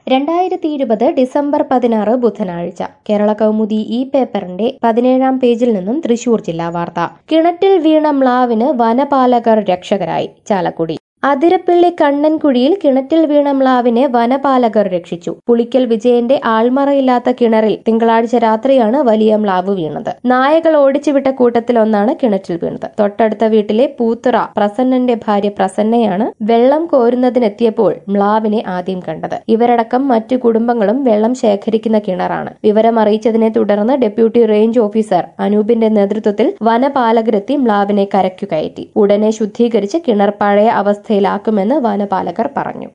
രണ്ടായിരത്തി ഇരുപത് ഡിസംബർ പതിനാറ് ബുധനാഴ്ച കേരള കൗമുദി ഈ പേപ്പറിന്റെ പതിനേഴാം പേജിൽ നിന്നും തൃശൂർ ജില്ലാ വാർത്ത കിണറ്റിൽ വീണ മ്ലാവിന് വനപാലകർ രക്ഷകരായി ചാലക്കുടി അതിരപ്പിള്ളി കണ്ണൻകുഴിയിൽ കിണറ്റിൽ വീണ മ്ലാവിനെ വനപാലകർ രക്ഷിച്ചു പുളിക്കൽ വിജയന്റെ ആൾമറയില്ലാത്ത കിണറിൽ തിങ്കളാഴ്ച രാത്രിയാണ് വലിയ മ്ലാവ് വീണത് നായകൾ ഓടിച്ചുവിട്ട കൂട്ടത്തിലൊന്നാണ് കിണറ്റിൽ വീണത് തൊട്ടടുത്ത വീട്ടിലെ പൂത്തുറ പ്രസന്നന്റെ ഭാര്യ പ്രസന്നയാണ് വെള്ളം കോരുന്നതിനെത്തിയപ്പോൾ മ്ലാവിനെ ആദ്യം കണ്ടത് ഇവരടക്കം മറ്റു കുടുംബങ്ങളും വെള്ളം ശേഖരിക്കുന്ന കിണറാണ് വിവരം അറിയിച്ചതിനെ തുടർന്ന് ഡെപ്യൂട്ടി റേഞ്ച് ഓഫീസർ അനൂപിന്റെ നേതൃത്വത്തിൽ വനപാലകരെത്തി മ്ലാവിനെ കരയ്ക്കു കയറ്റി ഉടനെ ശുദ്ധീകരിച്ച് കിണർ പഴയ അവസ്ഥയിലാക്കുമെന്ന് വനപാലകർ പറഞ്ഞു